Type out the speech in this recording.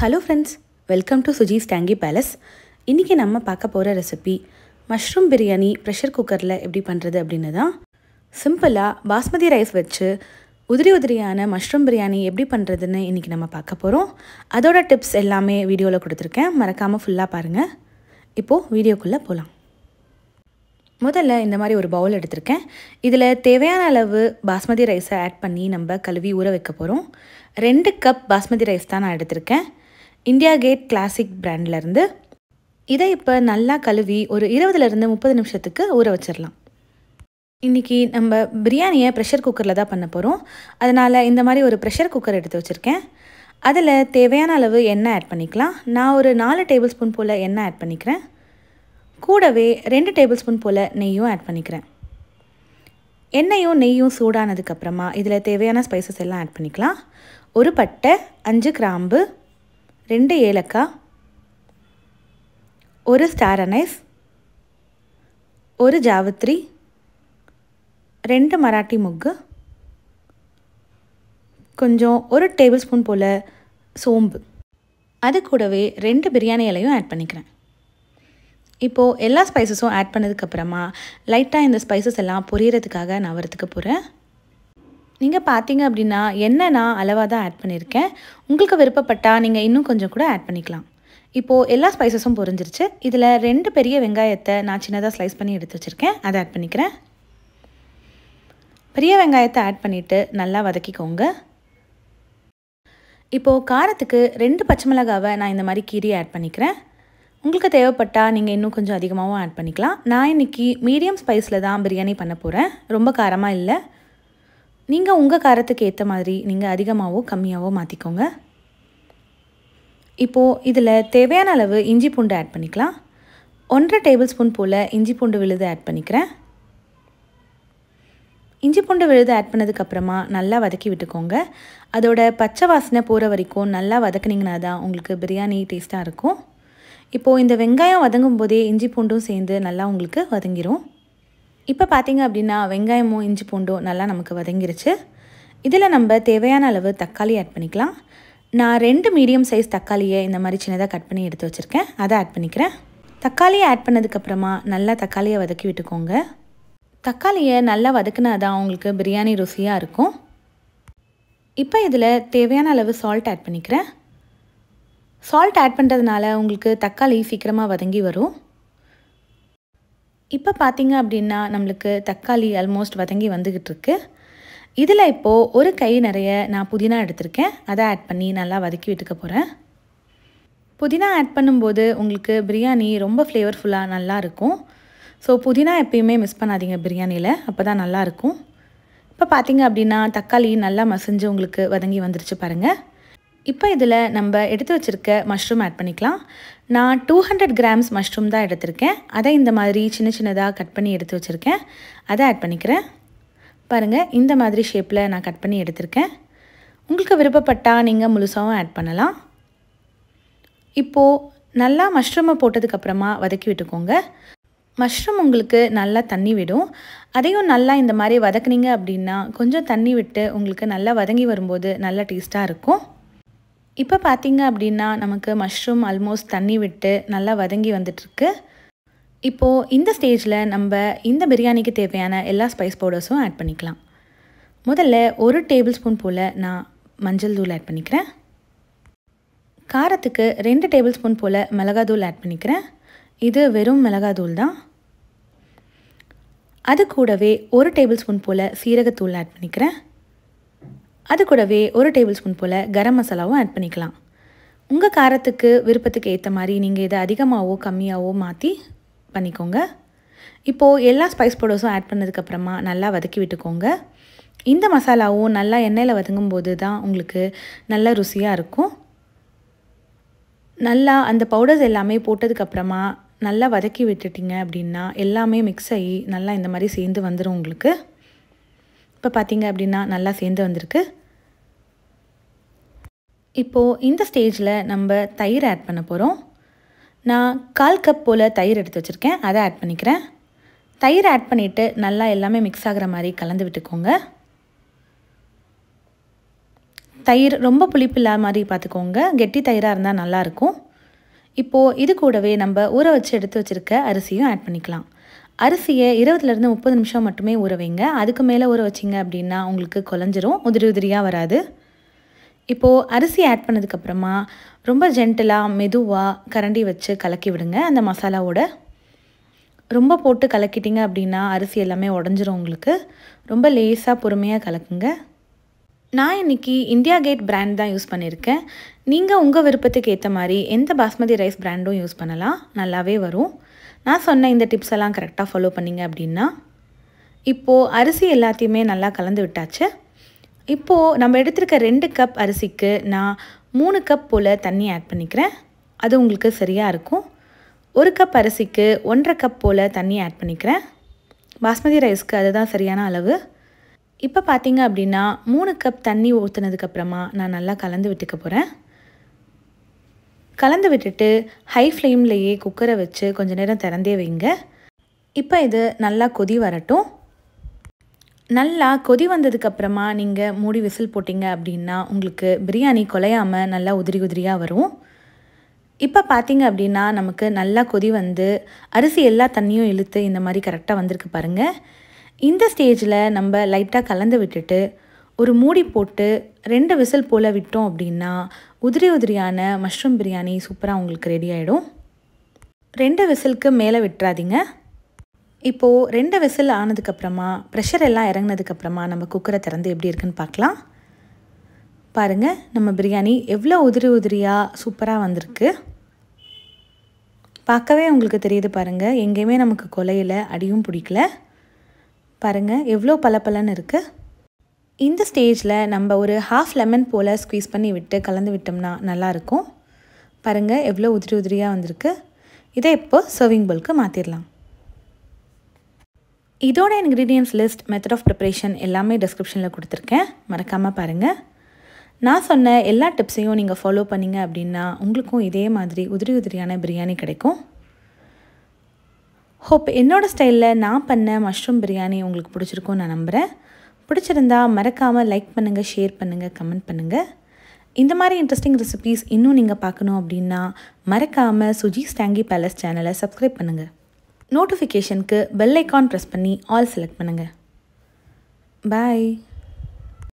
hello friends welcome to Suji's tangy palace இன்றைக்கி நம்ம பார்க்க போகிற ரெசிபி மஷ்ரூம் பிரியாணி ப்ரெஷர் குக்கரில் எப்படி பண்ணுறது அப்படின்னு தான் சிம்பிளாக பாஸ்மதி ரைஸ் வச்சு உதிரி உதிரியான மஷ்ரூம் பிரியாணி எப்படி பண்ணுறதுன்னு இன்றைக்கி நம்ம பார்க்க போகிறோம் அதோட டிப்ஸ் எல்லாமே வீடியோவில் கொடுத்துருக்கேன் மறக்காமல் ஃபுல்லாக பாருங்கள் இப்போது வீடியோக்குள்ளே போகலாம் முதல்ல இந்த மாதிரி ஒரு பவுல் எடுத்திருக்கேன் இதில் தேவையான அளவு பாஸ்மதி ரைஸை ஆட் பண்ணி நம்ம கழுவி ஊற வைக்க போகிறோம் ரெண்டு கப் பாஸ்மதி ரைஸ் தான் நான் எடுத்திருக்கேன் இந்தியா கேட் கிளாசிக் பிராண்ட்லேருந்து இதை இப்போ நல்லா கழுவி ஒரு இருபதுலேருந்து முப்பது நிமிஷத்துக்கு ஊற வச்சிடலாம் இன்றைக்கி நம்ம பிரியாணியை ப்ரெஷர் குக்கரில் தான் பண்ண போகிறோம் அதனால் இந்த மாதிரி ஒரு ப்ரெஷர் குக்கர் எடுத்து வச்சுருக்கேன் அதில் தேவையான அளவு எண்ணெய் ஆட் பண்ணிக்கலாம் நான் ஒரு நாலு டேபிள் ஸ்பூன் போல் எண்ணெய் ஆட் பண்ணிக்கிறேன் கூடவே ரெண்டு டேபிள் ஸ்பூன் போல் நெய்யும் ஆட் பண்ணிக்கிறேன் எண்ணெயும் நெய்யும் சூடானதுக்கப்புறமா இதில் தேவையான ஸ்பைசஸ் எல்லாம் ஆட் பண்ணிக்கலாம் ஒரு பட்டை அஞ்சு கிராம்பு ரெண்டு ஏலக்காய் ஒரு ஸ்டார் அனைஸ் ஒரு ஜாவித்ரி ரெண்டு மராட்டி முக்கு கொஞ்சம் ஒரு டேபிள் ஸ்பூன் போல் சோம்பு அது கூடவே ரெண்டு பிரியாணி இலையும் ஆட் பண்ணிக்கிறேன் இப்போது எல்லா ஸ்பைசஸும் ஆட் பண்ணதுக்கப்புறமா லைட்டாக இந்த ஸ்பைசஸ் எல்லாம் பொரியறதுக்காக நான் வரத்துக்கு போகிறேன் நீங்கள் பார்த்தீங்க அப்படின்னா என்ன நான் அளவாக தான் ஆட் பண்ணியிருக்கேன் உங்களுக்கு விருப்பப்பட்டால் நீங்கள் இன்னும் கொஞ்சம் கூட ஆட் பண்ணிக்கலாம் இப்போது எல்லா ஸ்பைசஸும் பொரிஞ்சிருச்சு இதில் ரெண்டு பெரிய வெங்காயத்தை நான் சின்னதாக ஸ்லைஸ் பண்ணி எடுத்து வச்சுருக்கேன் அதை ஆட் பண்ணிக்கிறேன் பெரிய வெங்காயத்தை ஆட் பண்ணிவிட்டு நல்லா வதக்கிக்கோங்க இப்போது காரத்துக்கு ரெண்டு பச்சை மிளகாவை நான் இந்த மாதிரி கீரி ஆட் பண்ணிக்கிறேன் உங்களுக்கு தேவைப்பட்டால் நீங்கள் இன்னும் கொஞ்சம் அதிகமாகவும் ஆட் பண்ணிக்கலாம் நான் இன்றைக்கி மீடியம் ஸ்பைஸில் தான் பிரியாணி பண்ண போகிறேன் ரொம்ப காரமாக இல்லை நீங்கள் உங்கள் காரத்துக்கு ஏற்ற மாதிரி நீங்கள் அதிகமாகவோ கம்மியாகவோ மாற்றிக்கோங்க இப்போது இதில் தேவையான அளவு இஞ்சி பூண்டு ஆட் பண்ணிக்கலாம் ஒன்றரை டேபிள் ஸ்பூன் போல் இஞ்சி பூண்டு விழுது ஆட் பண்ணிக்கிறேன் இஞ்சி பூண்டு விழுது ஆட் பண்ணதுக்கப்புறமா நல்லா வதக்கி விட்டுக்கோங்க அதோட பச்சை வாசனை போகிற வரைக்கும் நல்லா வதக்குனிங்கன்னா தான் உங்களுக்கு பிரியாணி டேஸ்ட்டாக இருக்கும் இப்போது இந்த வெங்காயம் வதங்கும் போதே இஞ்சி பூண்டும் சேர்ந்து நல்லா உங்களுக்கு வதங்கிரும் இப்போ பார்த்தீங்க அப்படின்னா வெங்காயமும் இஞ்சி பூண்டும் நல்லா நமக்கு வதங்கிருச்சு இதில் நம்ம தேவையான அளவு தக்காளி ஆட் பண்ணிக்கலாம் நான் ரெண்டு மீடியம் சைஸ் தக்காளியை இந்த மாதிரி சின்னதாக கட் பண்ணி எடுத்து வச்சுருக்கேன் அதை ஆட் பண்ணிக்கிறேன் தக்காளியை ஆட் பண்ணதுக்கப்புறமா நல்லா தக்காளியை வதக்கி விட்டுக்கோங்க தக்காளியை நல்லா வதக்குனா தான் உங்களுக்கு பிரியாணி ருசியாக இருக்கும் இப்போ இதில் தேவையான அளவு சால்ட் ஆட் பண்ணிக்கிறேன் சால்ட் ஆட் பண்ணுறதுனால உங்களுக்கு தக்காளி சீக்கிரமாக வதங்கி வரும் இப்போ பார்த்தீங்க அப்படின்னா நம்மளுக்கு தக்காளி ஆல்மோஸ்ட் வதங்கி வந்துக்கிட்டு இருக்கு இதில் இப்போது ஒரு கை நிறைய நான் புதினா எடுத்திருக்கேன் அதை ஆட் பண்ணி நல்லா வதக்கி விட்டுக்க போகிறேன் புதினா ஆட் பண்ணும்போது உங்களுக்கு பிரியாணி ரொம்ப ஃப்ளேவர்ஃபுல்லாக நல்லா இருக்கும் ஸோ புதினா எப்பயுமே மிஸ் பண்ணாதீங்க பிரியாணியில் அப்போ தான் நல்லாயிருக்கும் இப்போ பார்த்தீங்க அப்படின்னா தக்காளி நல்லா மசிஞ்சு உங்களுக்கு வதங்கி வந்துருச்சு பாருங்கள் இப்போ இதில் நம்ம எடுத்து வச்சுருக்க மஷ்ரூம் ஆட் பண்ணிக்கலாம் நான் டூ ஹண்ட்ரட் கிராம்ஸ் மஷ்ரூம் தான் எடுத்திருக்கேன் அதை இந்த மாதிரி சின்ன சின்னதாக கட் பண்ணி எடுத்து வச்சுருக்கேன் அதை ஆட் பண்ணிக்கிறேன் பாருங்கள் இந்த மாதிரி ஷேப்பில் நான் கட் பண்ணி எடுத்திருக்கேன் உங்களுக்கு விருப்பப்பட்டால் நீங்கள் முழுசாகவும் ஆட் பண்ணலாம் இப்போது நல்லா மஷ்ரூமை போட்டதுக்கப்புறமா வதக்கி விட்டுக்கோங்க மஷ்ரூம் உங்களுக்கு நல்லா தண்ணி விடும் அதையும் நல்லா இந்த மாதிரி வதக்குனீங்க அப்படின்னா கொஞ்சம் தண்ணி விட்டு உங்களுக்கு நல்லா வதங்கி வரும்போது நல்லா டேஸ்ட்டாக இருக்கும் இப்போ பார்த்தீங்க அப்படின்னா நமக்கு மஷ்ரூம் ஆல்மோஸ்ட் தண்ணி விட்டு நல்லா வதங்கி வந்துட்டுருக்கு இப்போது இந்த ஸ்டேஜில் நம்ம இந்த பிரியாணிக்கு தேவையான எல்லா ஸ்பைஸ் பவுடர்ஸும் ஆட் பண்ணிக்கலாம் முதல்ல ஒரு டேபிள் ஸ்பூன் போல் நான் மஞ்சள் தூள் ஆட் பண்ணிக்கிறேன் காரத்துக்கு ரெண்டு டேபிள் ஸ்பூன் போல் மிளகாத்தூள் ஆட் பண்ணிக்கிறேன் இது வெறும் மிளகாத்தூள் தான் அது கூடவே ஒரு டேபிள் ஸ்பூன் போல் சீரகத்தூள் ஆட் பண்ணிக்கிறேன் அது கூடவே ஒரு டேபிள் ஸ்பூன் போல் கரம் மசாலாவும் ஆட் பண்ணிக்கலாம் உங்கள் காரத்துக்கு விருப்பத்துக்கு ஏற்ற மாதிரி நீங்கள் இதை அதிகமாகவோ கம்மியாகவோ மாற்றி பண்ணிக்கோங்க இப்போது எல்லா ஸ்பைஸ் பவுடர்ஸும் ஆட் பண்ணதுக்கப்புறமா நல்லா வதக்கி விட்டுக்கோங்க இந்த மசாலாவும் நல்லா எண்ணெயில் வதங்கும் போது தான் உங்களுக்கு நல்ல ருசியாக இருக்கும் நல்லா அந்த பவுடர்ஸ் எல்லாமே போட்டதுக்கப்புறமா நல்லா வதக்கி விட்டுட்டிங்க அப்படின்னா எல்லாமே மிக்ஸ் ஆகி நல்லா இந்த மாதிரி சேர்ந்து வந்துடும் உங்களுக்கு இப்போ பார்த்தீங்க அப்படின்னா நல்லா சேர்ந்து வந்திருக்கு இப்போது இந்த ஸ்டேஜில் நம்ம தயிர் ஆட் பண்ண போகிறோம் நான் கால் கப் போல் தயிர் எடுத்து வச்சுருக்கேன் அதை ஆட் பண்ணிக்கிறேன் தயிர் ஆட் பண்ணிவிட்டு நல்லா எல்லாமே மிக்ஸ் ஆகிற மாதிரி கலந்து விட்டுக்கோங்க தயிர் ரொம்ப புளிப்பு இல்லாத மாதிரி பார்த்துக்கோங்க கெட்டி தயிராக இருந்தால் நல்லாயிருக்கும் இப்போது இது கூடவே நம்ம ஊற வச்சு எடுத்து வச்சுருக்க அரிசியும் ஆட் பண்ணிக்கலாம் அரிசியை இருபதுலேருந்து முப்பது நிமிஷம் மட்டுமே ஊற வைங்க அதுக்கு மேலே ஊற வச்சிங்க அப்படின்னா உங்களுக்கு குழஞ்சிரும் உதிரி உதிரியாக வராது இப்போது அரிசி ஆட் பண்ணதுக்கப்புறமா ரொம்ப ஜென்டலாக மெதுவாக கரண்டி வச்சு கலக்கி விடுங்க அந்த மசாலாவோட ரொம்ப போட்டு கலக்கிட்டிங்க அப்படின்னா அரிசி எல்லாமே உடஞ்சிரும் உங்களுக்கு ரொம்ப லேஸாக பொறுமையாக கலக்குங்க நான் இன்றைக்கி இந்தியா கேட் பிராண்ட் தான் யூஸ் பண்ணியிருக்கேன் நீங்கள் உங்கள் விருப்பத்துக்கு ஏற்ற மாதிரி எந்த பாஸ்மதி ரைஸ் பிராண்டும் யூஸ் பண்ணலாம் நல்லாவே வரும் நான் சொன்ன இந்த டிப்ஸ் எல்லாம் கரெக்டாக ஃபாலோ பண்ணிங்க அப்படின்னா இப்போது அரிசி எல்லாத்தையுமே நல்லா கலந்து விட்டாச்சு இப்போது நம்ம எடுத்திருக்க ரெண்டு கப் அரிசிக்கு நான் மூணு கப் போல் தண்ணி ஆட் பண்ணிக்கிறேன் அது உங்களுக்கு சரியாக இருக்கும் ஒரு கப் அரிசிக்கு ஒன்றரை கப் போல் தண்ணி ஆட் பண்ணிக்கிறேன் பாஸ்மதி ரைஸ்க்கு அதுதான் சரியான அளவு இப்போ பார்த்தீங்க அப்படின்னா மூணு கப் தண்ணி ஊற்றுனதுக்கப்புறமா நான் நல்லா கலந்து விட்டுக்க போகிறேன் கலந்து விட்டுட்டு ஹை ஃப்ளேம்லேயே குக்கரை வச்சு கொஞ்ச நேரம் திறந்தே வைங்க இப்போ இது நல்லா கொதி வரட்டும் நல்லா கொதி வந்ததுக்கப்புறமா நீங்கள் மூடி விசில் போட்டிங்க அப்படின்னா உங்களுக்கு பிரியாணி குலையாமல் நல்லா உதிரி உதிரியாக வரும் இப்போ பார்த்தீங்க அப்படின்னா நமக்கு நல்லா கொதி வந்து அரிசி எல்லா தண்ணியும் இழுத்து இந்த மாதிரி கரெக்டாக வந்திருக்கு பாருங்கள் இந்த ஸ்டேஜில் நம்ம லைட்டாக கலந்து விட்டுட்டு ஒரு மூடி போட்டு ரெண்டு விசில் போல் விட்டோம் அப்படின்னா உதிரி உதிரியான மஷ்ரூம் பிரியாணி சூப்பராக உங்களுக்கு ரெடி ஆகிடும் ரெண்டு விசிலுக்கு மேலே விட்டுறாதீங்க இப்போது ரெண்டு விசில் ஆனதுக்கப்புறமா ப்ரெஷர் எல்லாம் இறங்கினதுக்கப்புறமா நம்ம குக்கரை திறந்து எப்படி இருக்குன்னு பார்க்கலாம் பாருங்கள் நம்ம பிரியாணி எவ்வளோ உதிரி உதிரியாக சூப்பராக வந்திருக்கு பார்க்கவே உங்களுக்கு தெரியுது பாருங்கள் எங்கேயுமே நமக்கு கொலையில் அடியும் பிடிக்கல பாருங்கள் எவ்வளோ பளபளன்னு இருக்குது இந்த ஸ்டேஜில் நம்ம ஒரு ஹாஃப் லெமன் போல் ஸ்க்வீஸ் பண்ணி விட்டு கலந்து விட்டோம்னா நல்லாயிருக்கும் பாருங்கள் எவ்வளோ உதிரி உதிரியாக வந்திருக்கு இதை இப்போ சர்விங் பவுலுக்கு மாற்றிடலாம் இதோட ingredients list method of preparation எல்லாமே டிஸ்கிரிப்ஷனில் கொடுத்துருக்கேன் மறக்காமல் பாருங்கள் நான் சொன்ன எல்லா டிப்ஸையும் நீங்கள் ஃபாலோ பண்ணிங்க அப்படின்னா உங்களுக்கும் இதே மாதிரி உதிரி உதிரியான பிரியாணி கிடைக்கும் ஹோப் என்னோடய ஸ்டைலில் நான் பண்ண மஷ்ரூம் பிரியாணி உங்களுக்கு பிடிச்சிருக்கும் நான் நம்புகிறேன் பிடிச்சிருந்தா மறக்காமல் லைக் பண்ணுங்கள் ஷேர் பண்ணுங்கள் கமெண்ட் பண்ணுங்கள் இந்த மாதிரி இன்ட்ரெஸ்டிங் ரெசிபீஸ் இன்னும் நீங்கள் பார்க்கணும் அப்படின்னா மறக்காமல் சுஜி ஸ்டாங்கி பேலஸ் சேனலை சப்ஸ்கிரைப் பண்ணுங்கள் நோட்டிஃபிகேஷனுக்கு பெல் ஐக்கான் ப்ரெஸ் பண்ணி ஆல் செலக்ட் பண்ணுங்கள் பாய்